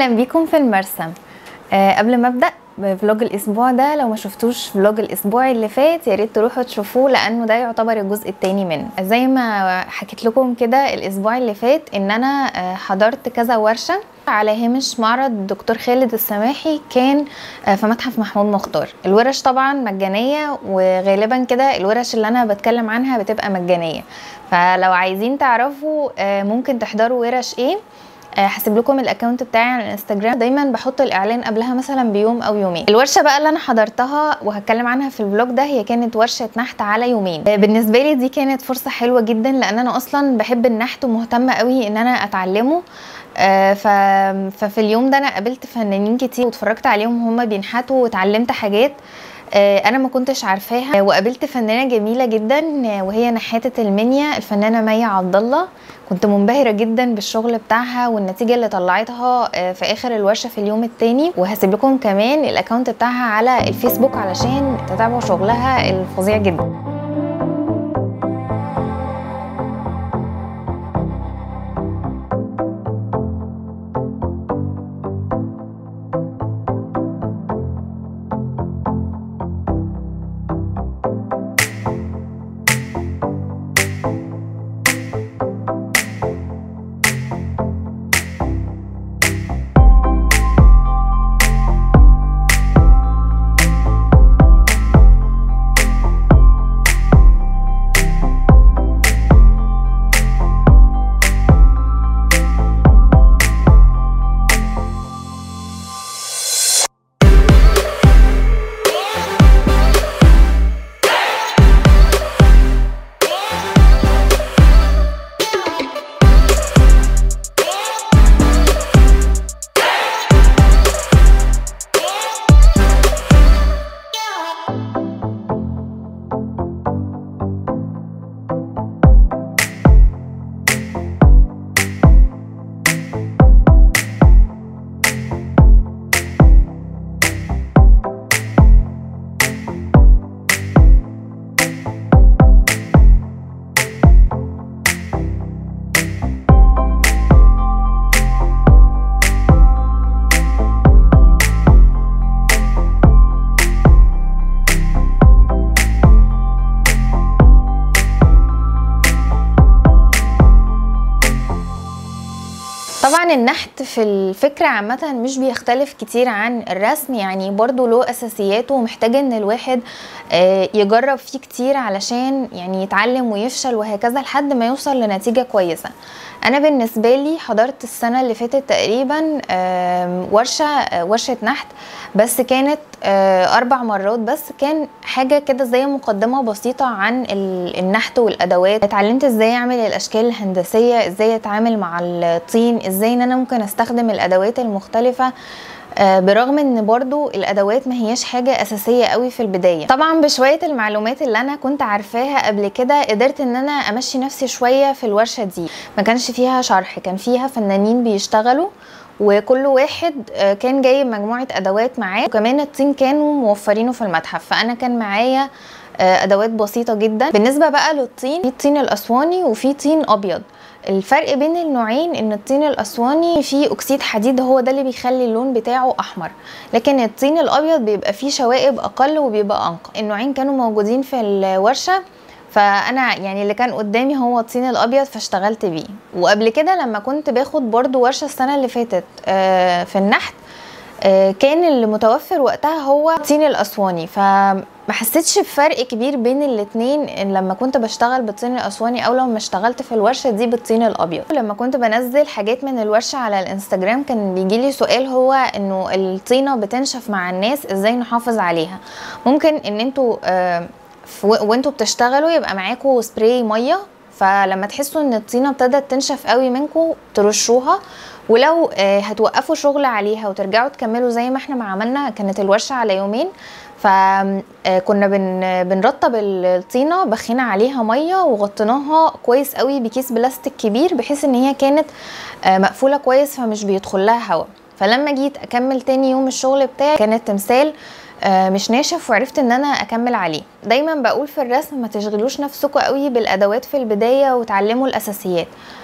اهلا بيكم في المرسم أه قبل ما ابدا بفلوج الاسبوع ده لو ما شفتوش فلوج الاسبوع اللي فات يا ريت تروحوا تشوفوه لانه ده يعتبر الجزء التاني منه زي ما حكيت لكم كده الاسبوع اللي فات ان انا آه، حضرت كذا ورشه على هامش معرض دكتور خالد السماحي كان آه، في متحف محمود مختار الورش طبعا مجانيه وغالبا كده الورش اللي انا بتكلم عنها بتبقى مجانيه فلو عايزين تعرفوا آه، ممكن تحضروا ورش ايه آه، هسيب لكم الاكونت بتاعي على الانستجرام دايما بحط الاعلان قبلها مثلا بيوم او يومين الورشه بقى اللي انا حضرتها وهتكلم عنها في الفلوج ده هي كانت ورشه نحت على يومين آه، بالنسبه لي دي كانت فرصه حلوه جدا لان انا اصلا بحب النحت ومهتمه قوي ان انا اتعلمه آه، ف... ففي اليوم ده انا قابلت فنانين كتير واتفرجت عليهم وهم بينحتوا واتعلمت حاجات آه، انا ما كنتش عارفاها آه، وقابلت فنانه جميله جدا آه، وهي نحاته المنيا الفنانه مي عبد الله كنت منبهره جدا بالشغل بتاعها والنتيجه اللي طلعتها آه، في اخر الورشه في اليوم التاني وهسيب لكم كمان الاكونت بتاعها على الفيسبوك علشان تتابعوا شغلها الفظيع جدا طبعا النحت في الفكرة عامة مش بيختلف كتير عن الرسم يعني برضو له أساسياته ومحتاج إن الواحد آه، يجرب فيه كتير علشان يعني يتعلم ويفشل وهكذا لحد ما يوصل لنتيجة كويسة أنا بالنسبة لي حضرت السنة اللي فاتت تقريبا آم، ورشة آه، ورشة نحت بس كانت آه، أربع مرات بس كان حاجة كده زي مقدمة بسيطة عن ال- النحت والأدوات اتعلمت ازاي أعمل الأشكال الهندسية ازاي أتعامل مع الطين ازاي ان أنا ممكن أستخدم الأدوات المختلفة آه، برغم ان برضو الادوات ما هياش حاجه اساسيه قوي في البدايه طبعا بشويه المعلومات اللي انا كنت عارفاها قبل كده قدرت ان انا امشي نفسي شويه في الورشه دي ما كانش فيها شرح كان فيها فنانين بيشتغلوا وكل واحد آه، كان جايب مجموعه ادوات معاه وكمان الطين كانوا موفرينه في المتحف فانا كان معايا آه، ادوات بسيطه جدا بالنسبه بقى للطين في الطين الاسواني وفي طين ابيض الفرق بين النوعين ان الطين الاسواني فيه اكسيد حديد هو ده اللي بيخلي اللون بتاعه احمر لكن الطين الابيض بيبقى فيه شوائب اقل وبيبقى انقى النوعين كانوا موجودين في الورشه فانا يعني اللي كان قدامي هو الطين الابيض فاشتغلت بيه وقبل كده لما كنت باخد برضو ورشه السنه اللي فاتت آه، في النحت آه، كان اللي متوفر وقتها هو الطين الاسواني فما حسيتش بفرق كبير بين الاتنين إن لما كنت بشتغل بالطين الاسواني او لما اشتغلت في الورشه دي بالطين الابيض لما كنت بنزل حاجات من الورشه على الانستجرام كان بيجيلي سؤال هو انه الطينه بتنشف مع الناس ازاي نحافظ عليها ممكن ان انتوا آه، ف- وانتوا بتشتغلوا يبقى معاكوا سبراي ميه فلما تحسوا ان الطينه ابتدت تنشف قوي منكم ترشوها ولو آه، هتوقفوا شغل عليها وترجعوا تكملوا زي ما احنا ما عملنا كانت الورشه على يومين فكنا بن بنرطب الطينه بخينا عليها ميه وغطيناها كويس قوي بكيس بلاستيك كبير بحيث ان هي كانت آه، مقفوله كويس فمش بيدخل لها هواء فلما جيت اكمل تاني يوم الشغل بتاعي كان التمثال آه، مش ناشف وعرفت ان انا اكمل عليه دايما بقول في الرسم ما تشغلوش نفسكم قوي بالادوات في البدايه وتعلموا الاساسيات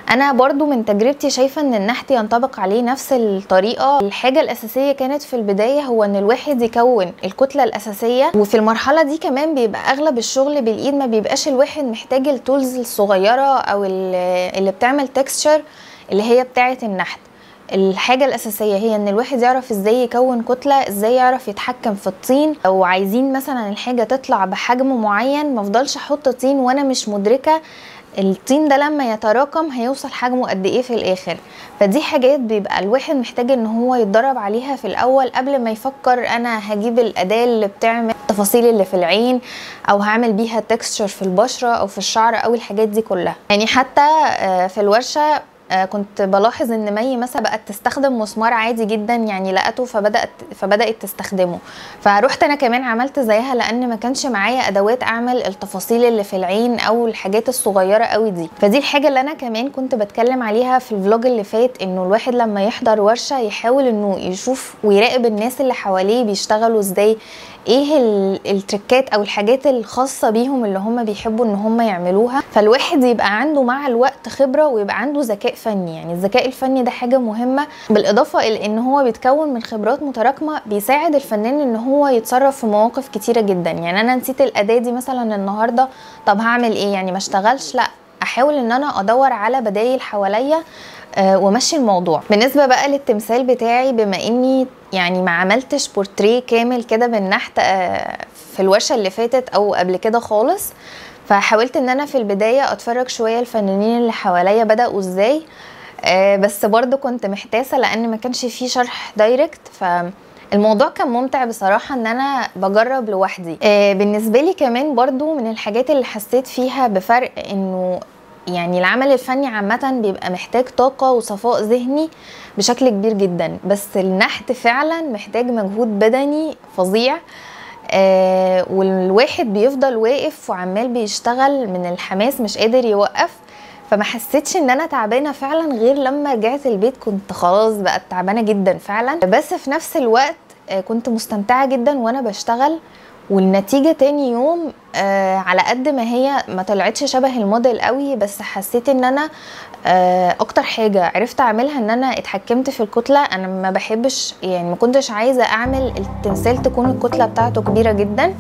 انا برضو من تجربتي شايفه ان النحت ينطبق عليه نفس الطريقه الحاجه الاساسيه كانت في البدايه هو ان الواحد يكون الكتله الاساسيه وفي المرحله دي كمان بيبقى اغلب الشغل بالايد ما بيبقاش الواحد محتاج التولز الصغيره او اللي بتعمل تكستشر اللي هي بتاعه النحت الحاجة الأساسية هي إن الواحد يعرف إزاي يكون كتلة إزاي يعرف يتحكم في الطين لو عايزين مثلا الحاجة تطلع بحجم معين مفضلش أحط طين وأنا مش مدركة الطين ده لما يتراكم هيوصل حجمه قد ايه في الاخر فدي حاجات بيبقى الواحد محتاج ان هو يتدرب عليها في الاول قبل ما يفكر انا هجيب الاداه اللي بتعمل التفاصيل اللي في العين او هعمل بيها تكستشر في البشره او في الشعر او الحاجات دي كلها يعني حتى في الورشه آه، كنت بلاحظ ان مي مثلا بقت تستخدم مسمار عادي جدا يعني لقته فبدات فبدات تستخدمه فروحت انا كمان عملت زيها لان ما كانش معايا ادوات اعمل التفاصيل اللي في العين او الحاجات الصغيره قوي دي فدي الحاجه اللي انا كمان كنت بتكلم عليها في الفلوج اللي فات انه الواحد لما يحضر ورشه يحاول انه يشوف ويراقب الناس اللي حواليه بيشتغلوا ازاي ايه التركات او الحاجات الخاصه بيهم اللي هم بيحبوا ان هم يعملوها فالواحد يبقى عنده مع الوقت خبره ويبقى عنده ذكاء فني يعني الذكاء الفني ده حاجه مهمه بالاضافه الى ان هو بيتكون من خبرات متراكمه بيساعد الفنان ان هو يتصرف في مواقف كتيره جدا يعني انا نسيت الاداه دي مثلا النهارده طب هعمل ايه يعني ما اشتغلش لا احاول ان انا ادور على بدايل حواليا أه وامشي الموضوع بالنسبه بقى للتمثال بتاعي بما اني يعني ما عملتش بورتريه كامل كده بالنحت أه في الورشه اللي فاتت او قبل كده خالص فحاولت ان انا في البدايه اتفرج شويه الفنانين اللي حواليا بداوا ازاي أه بس برضو كنت محتاسه لان ما كانش فيه شرح دايركت ف الموضوع كان ممتع بصراحة ان انا بجرب لوحدي آه بالنسبة لي كمان برضو من الحاجات اللي حسيت فيها بفرق انه يعني العمل الفني عامة بيبقى محتاج طاقة وصفاء ذهني بشكل كبير جدا بس النحت فعلا محتاج مجهود بدني فظيع آه والواحد بيفضل واقف وعمال بيشتغل من الحماس مش قادر يوقف فما حسيتش ان انا تعبانه فعلا غير لما رجعت البيت كنت خلاص بقت تعبانه جدا فعلا بس في نفس الوقت آه كنت مستمتعه جدا وانا بشتغل والنتيجة تاني يوم آه على قد ما هي ما طلعتش شبه الموديل قوي بس حسيت ان انا آه اكتر حاجة عرفت اعملها ان انا اتحكمت في الكتلة انا ما بحبش يعني ما كنتش عايزة اعمل التمثال تكون الكتلة بتاعته كبيرة جدا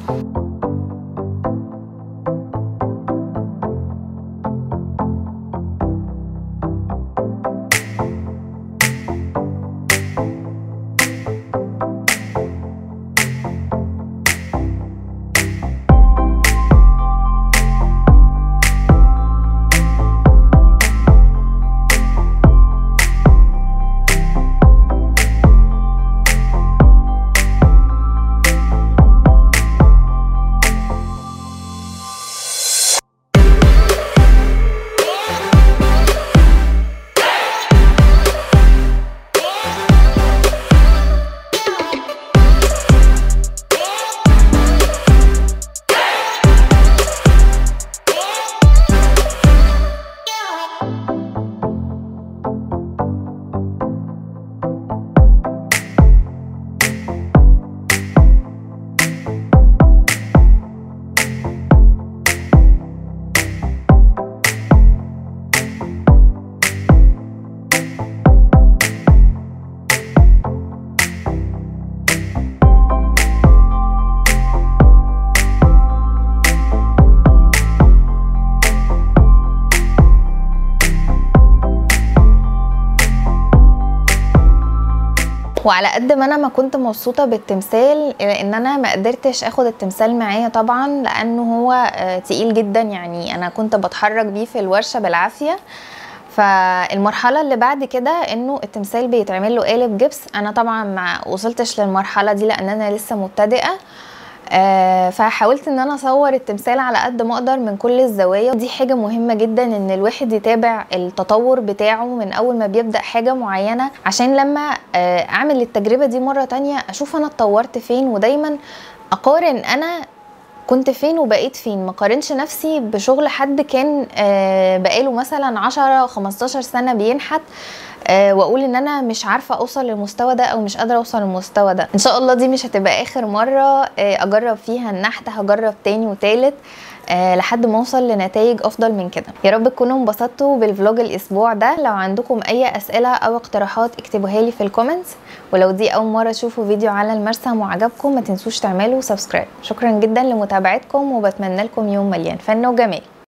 وعلى قد ما انا ما كنت مبسوطه بالتمثال ان انا ما قدرتش اخد التمثال معايا طبعا لانه هو تقيل جدا يعني انا كنت بتحرك بيه في الورشه بالعافيه فالمرحله اللي بعد كده انه التمثال بيتعمل له قالب جبس انا طبعا ما وصلتش للمرحله دي لان انا لسه مبتدئه آه فحاولت ان انا اصور التمثال على قد ما اقدر من كل الزوايا ودي حاجه مهمه جدا ان الواحد يتابع التطور بتاعه من اول ما بيبدا حاجه معينه عشان لما آه اعمل التجربه دي مره تانية اشوف انا اتطورت فين ودايما اقارن انا كنت فين وبقيت فين ما قارنش نفسي بشغل حد كان آه بقاله مثلا 10 15 سنه بينحت أه واقول ان انا مش عارفه اوصل للمستوى ده او مش قادره اوصل للمستوى ده ان شاء الله دي مش هتبقى اخر مره أه اجرب فيها النحت هجرب تاني وتالت آه لحد ما اوصل لنتائج افضل من كده يا رب تكونوا انبسطتوا بالفلوج الاسبوع ده لو عندكم اي اسئله او اقتراحات اكتبوها لي في الكومنتس ولو دي اول مره تشوفوا فيديو على المرسم وعجبكم ما تنسوش تعملوا سبسكرايب شكرا جدا لمتابعتكم وبتمنى لكم يوم مليان فن وجمال